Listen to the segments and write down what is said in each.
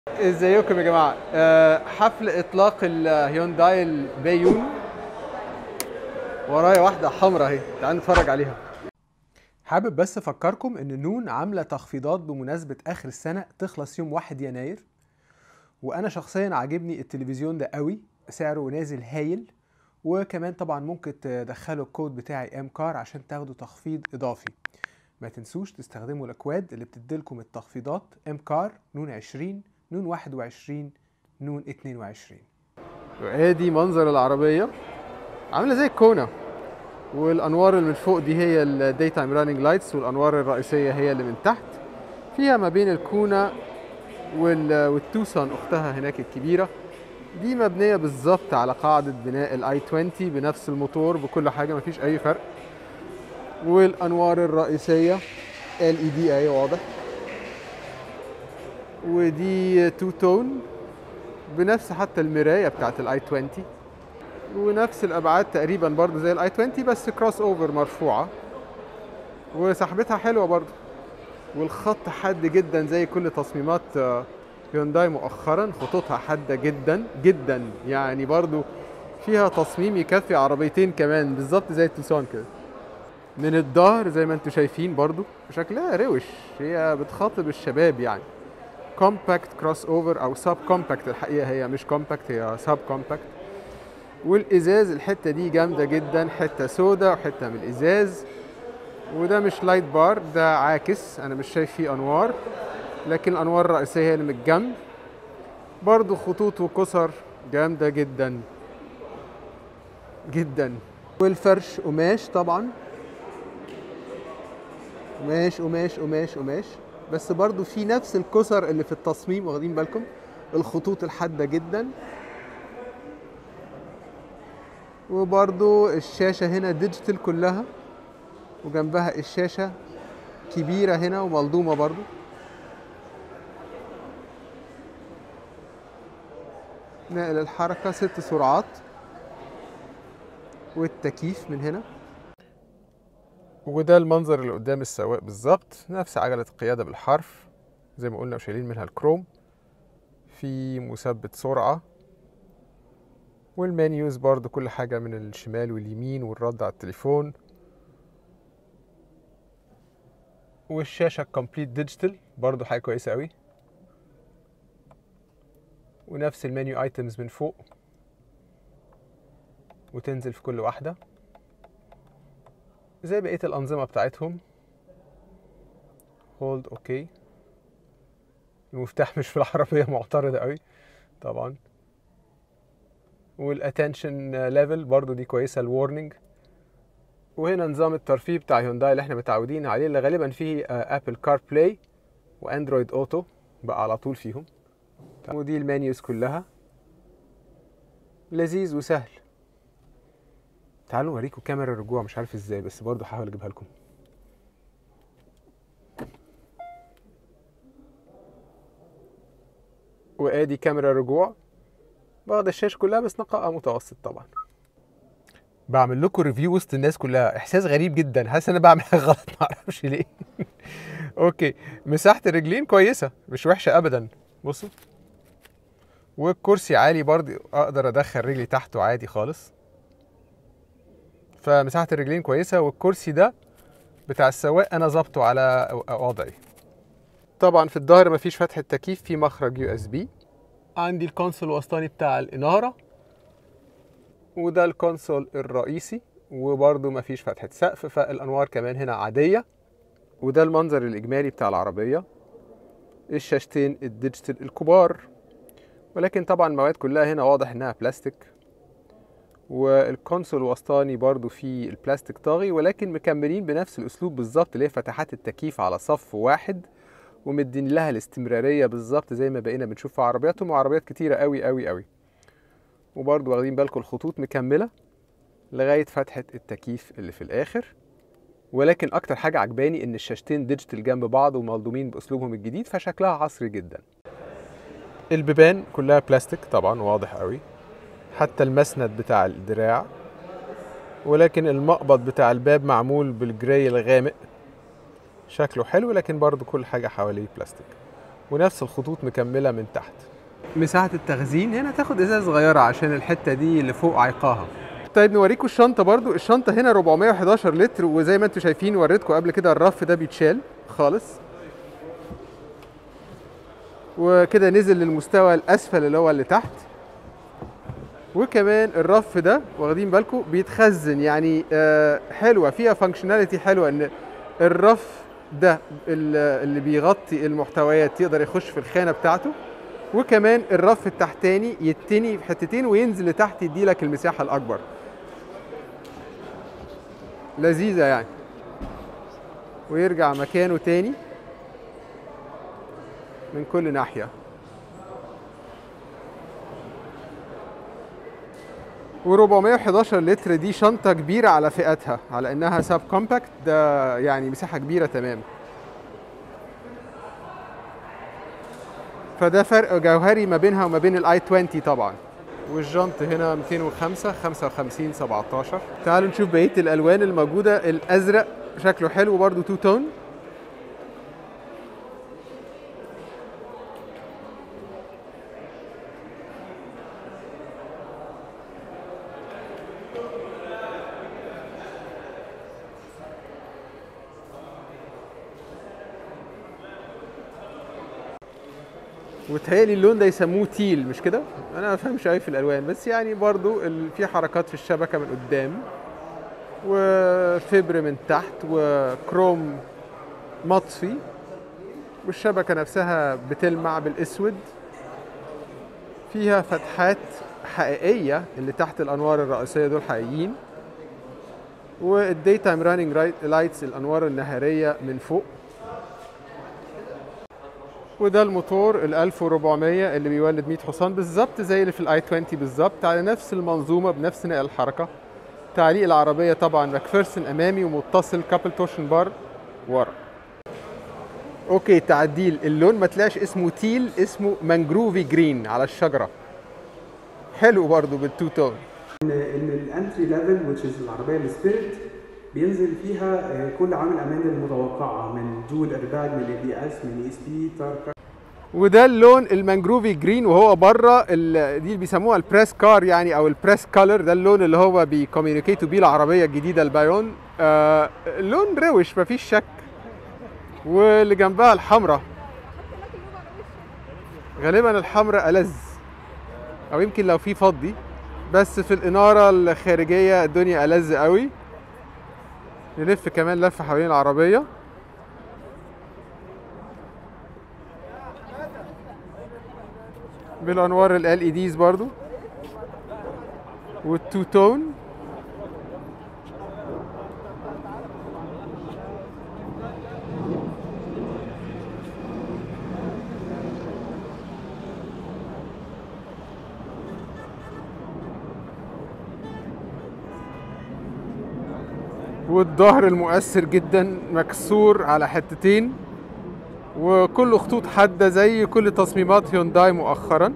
ازيكم يا جماعه آه، حفل اطلاق الهيونداي البايون ورايا واحده حمراء اهي تعالوا نتفرج عليها حابب بس افكركم ان نون عامله تخفيضات بمناسبه اخر السنه تخلص يوم 1 يناير وانا شخصيا عاجبني التلفزيون ده قوي سعره نازل هايل وكمان طبعا ممكن تدخلوا الكود بتاعي ام كار عشان تاخدوا تخفيض اضافي ما تنسوش تستخدموا الاكواد اللي بتديلكم التخفيضات ام كار نون 20 نون 21 نون 22 وادي منظر العربيه عامله زي الكونه والانوار اللي من فوق دي هي الداي تايم راننج لايتس والانوار الرئيسيه هي اللي من تحت فيها ما بين الكونه وال- والتوسان اختها هناك الكبيره دي مبنيه بالظبط على قاعده بناء الاي 20 بنفس الموتور بكل حاجه مفيش اي فرق والانوار الرئيسيه ال اي دي اهي واضح ودي تو تون بنفس حتى المرايه بتاعت الاي 20 ونفس الابعاد تقريبا برضو زي الاي 20 بس كروس اوفر مرفوعه وسحبتها حلوه برضو والخط حاد جدا زي كل تصميمات آه، هيونداي مؤخرا خطوطها حاده جدا جدا يعني برضو فيها تصميم يكفي عربيتين كمان بالظبط زي التوسان كده من الظهر زي ما انتم شايفين برضو شكلها روش هي بتخاطب الشباب يعني كومباكت كروس اوفر او سب كومباكت الحقيقه هي مش كومباكت هي سب كومباكت والازاز الحته دي جامده جدا حته سودا وحته من الازاز وده مش لايت بار ده عاكس انا مش شايف فيه انوار لكن الانوار الرئيسيه هي اللي من الجنب برضو خطوط وكسر جامده جدا جدا والفرش قماش طبعا قماش قماش قماش قماش بس برضو في نفس الكسر اللي في التصميم واخدين بالكم الخطوط الحادة جدا وبرضو الشاشة هنا ديجيتال كلها وجنبها الشاشة كبيرة هنا وملضومة برضو نقل الحركة ست سرعات والتكييف من هنا وده المنظر اللي قدام السواق بالظبط نفس عجلة القيادة بالحرف زي ما قلنا وشايلين منها الكروم في مثبت سرعة والمنيوز برضو كل حاجة من الشمال واليمين والرد على التليفون والشاشة كومبليت ديجيتال برضو حاجة كويسة قوي ونفس المنيو ايتمز من فوق وتنزل في كل واحده زي بقية الأنظمة بتاعتهم هولد اوكي المفتاح مش في العربية معترضة قوي طبعا والاتنشن ليفل برضو دي كويسة الورنينج وهنا نظام الترفيه بتاع هيونداي اللي احنا متعودين عليه اللي غالبا فيه ابل كار بلاي واندرويد اوتو بقى على طول فيهم ودي المانيوز كلها لذيذ وسهل تعالوا اوريكم كاميرا الرجوع مش عارف ازاي بس برضو هحاول اجيبها لكم وادي كاميرا الرجوع واخد الشاشه كلها بس نقاء متوسط طبعا بعمل لكم ريفيو وسط الناس كلها احساس غريب جدا حاسس ان انا بعمل حاجه غلط ما اعرفش ليه اوكي مساحه الرجلين كويسه مش وحشه ابدا بصوا والكرسي عالي برضه اقدر ادخل رجلي تحته عادي خالص فمساحه الرجلين كويسه والكرسي ده بتاع السواق انا ظابطه على وضعي طبعا في الظهر مفيش فتحه تكييف في مخرج يو اس بي عندي الكونسول الوسطاني بتاع الاناره وده الكونسول الرئيسي وبرده مفيش فتحه سقف فالانوار كمان هنا عاديه وده المنظر الاجمالي بتاع العربيه الشاشتين الديجيتال الكبار ولكن طبعا المواد كلها هنا واضح انها بلاستيك والكونسول الوسطاني برضو فيه البلاستيك طاغي ولكن مكملين بنفس الاسلوب بالظبط اللي هي فتحات التكييف على صف واحد ومدين لها الاستمراريه بالظبط زي ما بقينا بنشوف في عربياتهم وعربيات كتيره قوي قوي قوي وبرضو واخدين بالكم الخطوط مكمله لغايه فتحه التكييف اللي في الاخر ولكن اكتر حاجه عجباني ان الشاشتين ديجيتال جنب بعض وملضومين باسلوبهم الجديد فشكلها عصري جدا البيبان كلها بلاستيك طبعا واضح قوي حتى المسند بتاع الدراع ولكن المقبض بتاع الباب معمول بالجراي الغامق شكله حلو لكن برضو كل حاجة حواليه بلاستيك ونفس الخطوط مكمله من تحت مساحه التخزين هنا تاخد ازازه صغيره عشان الحته دي اللي فوق عيقاها طيب نوريكم الشنطه برضو الشنطه هنا 411 لتر وزي ما انتم شايفين وريتكم قبل كده الرف ده بيتشال خالص وكده نزل للمستوى الاسفل اللي هو اللي تحت وكمان الرف ده واخدين بالكم بيتخزن يعني آه حلوه فيها فانكشناليتي حلوه ان الرف ده اللي بيغطي المحتويات يقدر يخش في الخانه بتاعته وكمان الرف التحتاني يتني في حتتين وينزل لتحت يديلك المساحه الاكبر لذيذه يعني ويرجع مكانه تاني من كل ناحيه و411 لتر دي شنطة كبيرة على فئتها على انها ساب كومباكت ده يعني مساحة كبيرة تمام فده فرق جوهري ما بينها وما بين الاي 20 طبعا والجنط هنا 205 55 17 تعالوا نشوف بقية الالوان الموجودة الازرق شكله حلو برضو تو تون وتهيألي اللون ده يسموه تيل مش كده؟ انا ما بفهمش قوي في الالوان بس يعني برضو ال- في حركات في الشبكه من قدام وفبر من تحت وكروم مطفي والشبكه نفسها بتلمع بالاسود فيها فتحات حقيقيه اللي تحت الانوار الرئيسيه دول حقيقيين والدي تايم راننج لايتس الانوار النهاريه من فوق وده الموتور ال 1400 اللي بيولد 100 حصان بالظبط زي اللي في الاي 20 بالظبط على نفس المنظومه بنفس نقل الحركه تعليق العربيه طبعا ماكفيرسون امامي ومتصل كابل توشن بار ورا اوكي تعديل اللون ما طلعش اسمه تيل اسمه مانجروفي جرين على الشجره حلو برضو بالتو تون ان ان الانتري ليفل which is العربيه السبيريت بينزل فيها آه، كل عامل امان المتوقعه من دول ارباج من اي بي اس من اي اس بي تارك وده اللون المانجروفي جرين وهو بره ال- دي اللي بيسموها البريس كار يعني او البريس كولر ده اللون اللي هو بيكوميونيكيتوا بيه العربيه الجديده البايون آه لون روش مفيش شك واللي جنبها الحمراء غالبا الحمراء ألذ او يمكن لو في فضي بس في الاناره الخارجيه الدنيا ألذ قوي نلف كمان لفه حوالين العربيه بالانوار ال ال ديز برضو والتو تون والظهر المؤثر جدا مكسور على حتتين وكله خطوط حاده زي كل تصميمات هيونداي مؤخرا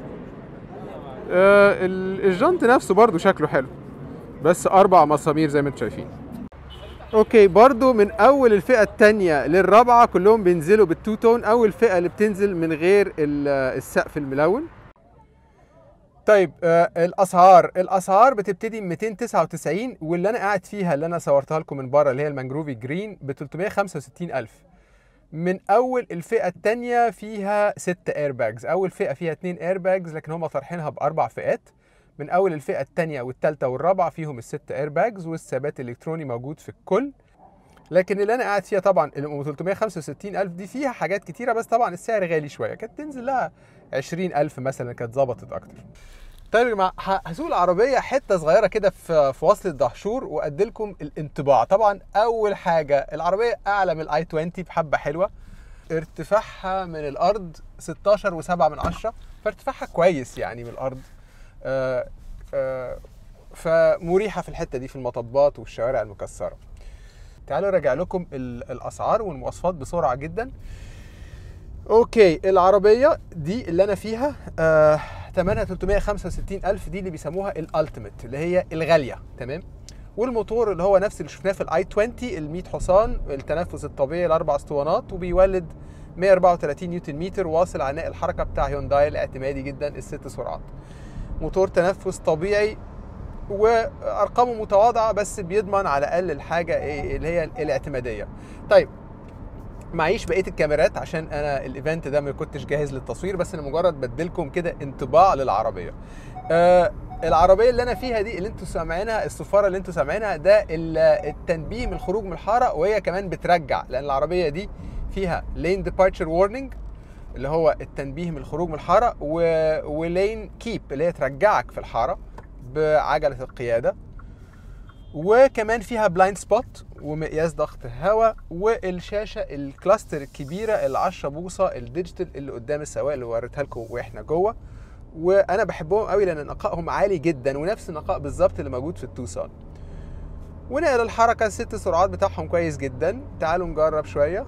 آه، ال- الجنط نفسه برضو شكله حلو بس اربع مسامير زي ما انتم شايفين اوكي برضو من اول الفئه الثانيه للرابعه كلهم بينزلوا بالتو تون اول فئه اللي بتنزل من غير ال- السقف الملون طيب آه الاسعار الاسعار بتبتدي من 299 واللي انا قاعد فيها اللي انا صورتها لكم من بره اللي هي المانجروفي جرين ب 365 الف من اول الفئه الثانيه فيها ست اير باجز اول فئه فيها اتنين اير باجز لكن هم طرحينها باربع فئات من اول الفئه الثانيه والثالثه والرابعه فيهم الست اير باجز والثبات الالكتروني موجود في الكل لكن اللي انا قاعد فيها طبعا ال 365 الف دي فيها حاجات كتيره بس طبعا السعر غالي شويه كانت تنزل لها 20 الف مثلا كانت ظبطت اكتر طيب يا جماعه ه- هسوق العربيه حته صغيره كده في في وصل الدهشور وادي لكم الانطباع طبعا اول حاجه العربيه اعلى من الاي 20 بحبه حلوه ارتفاعها من الارض 16 و7 من عشرة فارتفاعها كويس يعني من الارض آه آه فمريحه في الحته دي في المطبات والشوارع المكسره تعالوا اراجع لكم ال- الاسعار والمواصفات بسرعه جدا اوكي العربيه دي اللي انا فيها آه ثمنها 365 الف دي اللي بيسموها الالتيميت اللي هي الغاليه تمام والموتور اللي هو نفس اللي شفناه في الاي 20 ال 100 حصان التنفس الطبيعي الاربع اسطوانات وبيولد 134 نيوتن متر واصل عناء الحركه بتاع هيونداي الاعتمادي جدا الست سرعات موتور تنفس طبيعي وارقامه متواضعه بس بيضمن على الاقل الحاجه إيه اللي هي الاعتماديه طيب معيش بقيه الكاميرات عشان انا الايفنت ده ما كنتش جاهز للتصوير بس انا مجرد بديلكم كده انطباع للعربيه آه العربيه اللي انا فيها دي اللي انتوا سامعينها الصفاره اللي انتوا سامعينها ده التنبيه من الخروج من الحاره وهي كمان بترجع لان العربيه دي فيها لين ديبارتشر وورنينج اللي هو التنبيه من الخروج من الحاره و... ولين كيب اللي هي ترجعك في الحاره بعجله القياده وكمان فيها بلايند سبوت ومقياس ضغط هواء والشاشه الكلاستر الكبيره ال 10 بوصه الديجيتال اللي قدام السواق اللي وريتها لكم واحنا جوه وانا بحبهم قوي لان نقائهم عالي جدا ونفس النقاء بالظبط اللي موجود في التوسان ونقل الحركه الست سرعات بتاعهم كويس جدا تعالوا نجرب شويه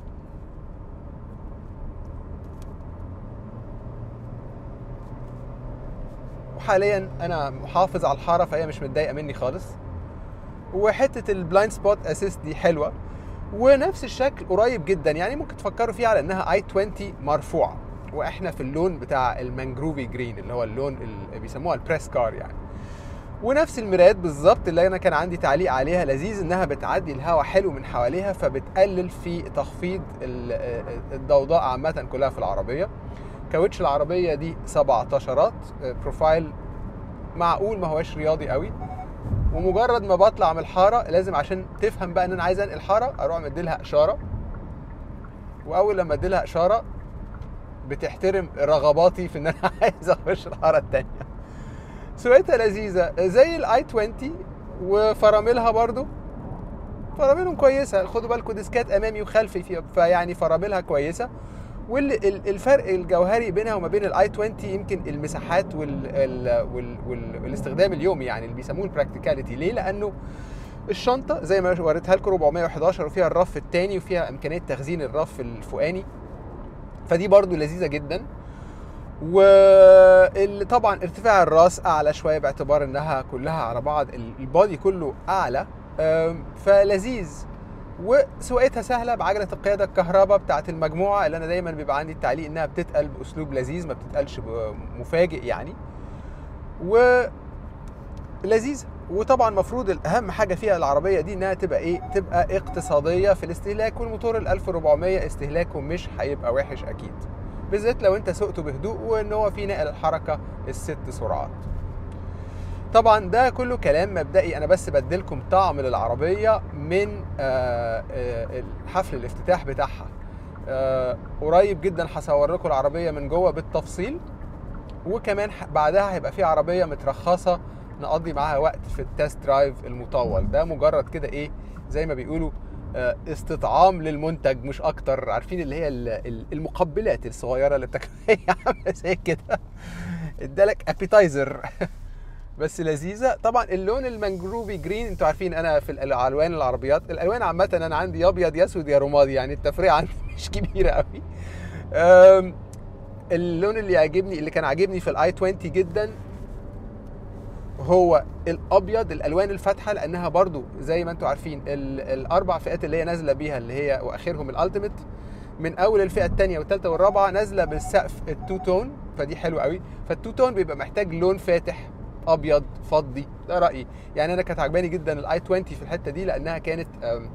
وحاليا انا محافظ على الحاره فهي مش متضايقه مني خالص وحته البلايند سبوت اسيست دي حلوه ونفس الشكل قريب جدا يعني ممكن تفكروا فيها على انها اي 20 مرفوعه واحنا في اللون بتاع المانجروفي جرين اللي هو اللون اللي بيسموها البريس كار يعني ونفس المرايات بالظبط اللي انا كان عندي تعليق عليها لذيذ انها بتعدي الهواء حلو من حواليها فبتقلل في تخفيض الضوضاء عامه كلها في العربيه كاوتش العربيه دي 17 بروفايل معقول ما هواش رياضي قوي ومجرد ما بطلع من الحاره لازم عشان تفهم بقى ان انا عايز انقل حاره اروح مديلها اشاره واول لما اديلها اشاره بتحترم رغباتي في ان انا عايز اخش الحاره التانية سواقتها لذيذه زي الاي 20 وفراملها برضو فراملهم كويسه خدوا بالكم ديسكات امامي وخلفي فيها فيعني فراملها كويسه والفرق الجوهري بينها وما بين الاي 20 يمكن المساحات وال ال وال وال والاستخدام اليومي يعني اللي بيسموه البراكتيكاليتي ليه؟ لانه الشنطه زي ما وريتها لكم 411 وفيها الرف الثاني وفيها امكانيه تخزين الرف الفوقاني فدي برضو لذيذه جدا وطبعا ارتفاع الراس اعلى شويه باعتبار انها كلها على بعض البادي كله اعلى فلذيذ وسواقتها سهله بعجله القياده الكهرباء بتاعه المجموعه اللي انا دايما بيبقى عندي التعليق انها بتتقل باسلوب لذيذ ما بتتقلش مفاجئ يعني و لذيذه وطبعا المفروض اهم حاجه فيها العربيه دي انها تبقى ايه تبقى اقتصاديه في الاستهلاك والموتور ال 1400 استهلاكه مش هيبقى وحش اكيد بالذات لو انت سوقته بهدوء وان هو في نقل الحركه الست سرعات طبعا ده كله كلام مبدئي انا بس بديلكم طعم للعربيه من حفل الافتتاح بتاعها قريب جدا هصور لكم العربيه من جوه بالتفصيل وكمان بعدها هيبقى في عربيه مترخصه نقضي معاها وقت في التست درايف المطول ده مجرد كده ايه زي ما بيقولوا استطعام للمنتج مش اكتر عارفين اللي هي المقبلات الصغيره اللي بتاكل هي عامله زي كده ادالك ابيتايزر بس لذيذه طبعا اللون المانجروفي جرين انتوا عارفين انا في الالوان العربيات الالوان عامه انا عندي يا ابيض يا اسود يا رمادي يعني التفرقه عندي مش كبيره قوي اللون اللي يعجبني اللي كان عاجبني في الاي 20 جدا هو الابيض الالوان الفاتحه لانها برضو زي ما انتم عارفين الاربع فئات اللي هي نازله بيها اللي هي واخرهم الالتيميت من اول الفئه الثانيه والثالثه والرابعه نازله بالسقف التو تون فدي حلوه قوي فالتو تون بيبقى محتاج لون فاتح ابيض فضي ده رايي يعني انا كانت عجباني جدا الاي 20 في الحته دي لانها كانت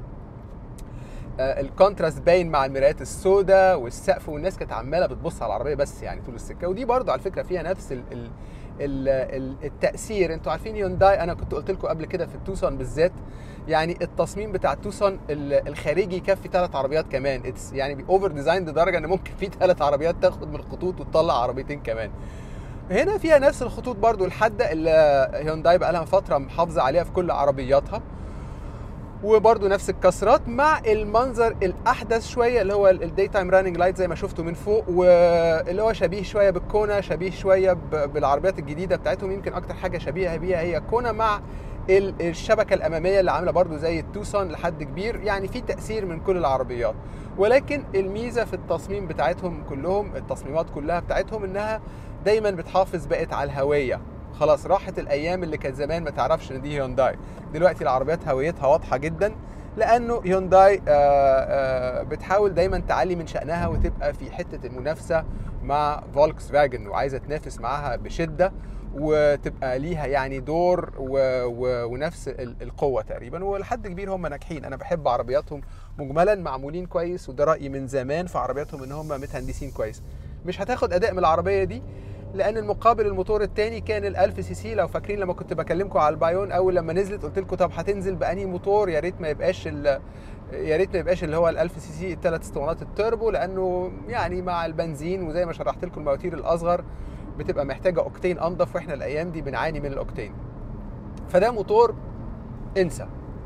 الكونتراست باين مع المرايات السوداء والسقف والناس كانت عماله بتبص على العربيه بس يعني طول السكه ودي برضو على فكره فيها نفس ال ال ال التاثير انتوا عارفين يونداي انا كنت قلت لكم قبل كده في التوسون بالذات يعني التصميم بتاع التوسون الخارجي يكفي ثلاث عربيات كمان اتس يعني اوفر ديزاين لدرجه ان ممكن في ثلاث عربيات تاخد من الخطوط وتطلع عربيتين كمان هنا فيها نفس الخطوط برضو الحاده اللي هيونداي بقى لها فتره محافظه عليها في كل عربياتها وبرضو نفس الكسرات مع المنظر الاحدث شويه اللي هو الداي تايم راننج لايت زي ما شفتوا من فوق واللي هو شبيه شويه بالكونا شبيه شويه بالعربيات الجديده بتاعتهم يمكن اكتر حاجه شبيهه بيها هي كونا مع الشبكه الاماميه اللي عامله برضو زي التوسون لحد كبير يعني في تاثير من كل العربيات ولكن الميزه في التصميم بتاعتهم كلهم التصميمات كلها بتاعتهم انها دايما بتحافظ بقت على الهويه خلاص راحت الايام اللي كانت زمان ما تعرفش ان دي هيونداي دلوقتي العربيات هويتها واضحه جدا لانه هيونداي آه، آه، بتحاول دايما تعلي من شانها وتبقى في حته المنافسه مع فولكس فاجن وعايزه تنافس معاها بشده وتبقى ليها يعني دور و... و... ونفس ال- القوه تقريبا ولحد كبير هم ناجحين انا بحب عربياتهم مجملا معمولين كويس وده رايي من زمان في عربياتهم ان هم متهندسين كويس مش هتاخد اداء من العربيه دي لان المقابل الموتور الثاني كان ال 1000 سي سي لو فاكرين لما كنت بكلمكم على البايون اول لما نزلت قلت لكم طب هتنزل بانهي موتور يا ريت ما يبقاش ال يا ريت ما يبقاش اللي هو ال 1000 سي سي الثلاث اسطوانات التوربو لانه يعني مع البنزين وزي ما شرحت لكم المواتير الاصغر بتبقى محتاجه اوكتين انضف واحنا الايام دي بنعاني من الاوكتين فده موتور انسى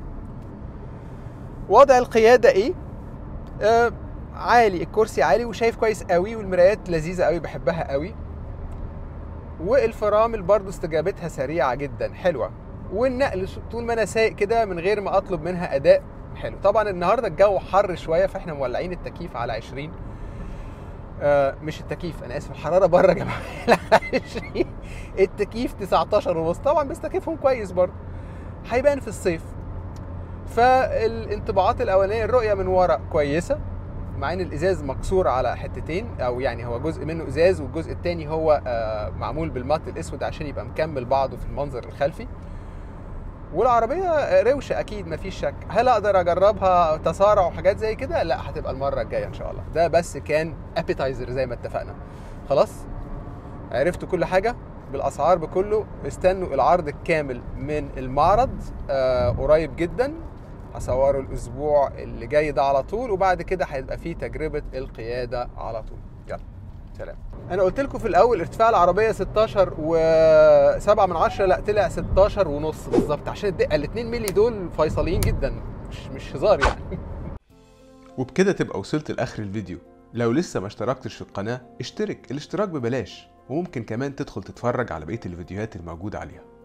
وضع القياده ايه آه عالي الكرسي عالي وشايف كويس قوي والمرايات لذيذه قوي بحبها قوي والفرامل برضو استجابتها سريعه جدا حلوه والنقل طول ما انا سايق كده من غير ما اطلب منها اداء حلو طبعا النهارده الجو حر شويه فاحنا مولعين التكييف على 20 آه مش التكييف انا اسف الحراره بره يا جماعه على 20 التكييف 19 ونص طبعا بس تكييفهم كويس برضه هيبان في الصيف فالانطباعات الاولانيه الرؤيه من ورا كويسه مع ان الازاز مكسور على حتتين او يعني هو جزء منه ازاز والجزء الثاني هو آه، معمول بالمات الاسود عشان يبقى مكمل بعضه في المنظر الخلفي والعربيه روشه اكيد مفيش شك هل اقدر اجربها تسارع وحاجات زي كده لا هتبقى المره الجايه ان شاء الله ده بس كان ابيتايزر زي ما اتفقنا خلاص عرفتوا كل حاجه بالاسعار بكله استنوا العرض الكامل من المعرض آه قريب جدا هصوره الاسبوع اللي جاي ده على طول وبعد كده هيبقى فيه تجربه القياده على طول يلا سلام انا قلت لكم في الاول ارتفاع العربيه 16 و7 من 10 لا طلع 16 ونص بالظبط عشان الدقه ال 2 مللي دول فيصليين جدا مش مش هزار يعني وبكده تبقى وصلت لاخر الفيديو لو لسه ما اشتركتش في القناة اشترك الاشتراك ببلاش وممكن كمان تدخل تتفرج على بقية الفيديوهات الموجودة عليها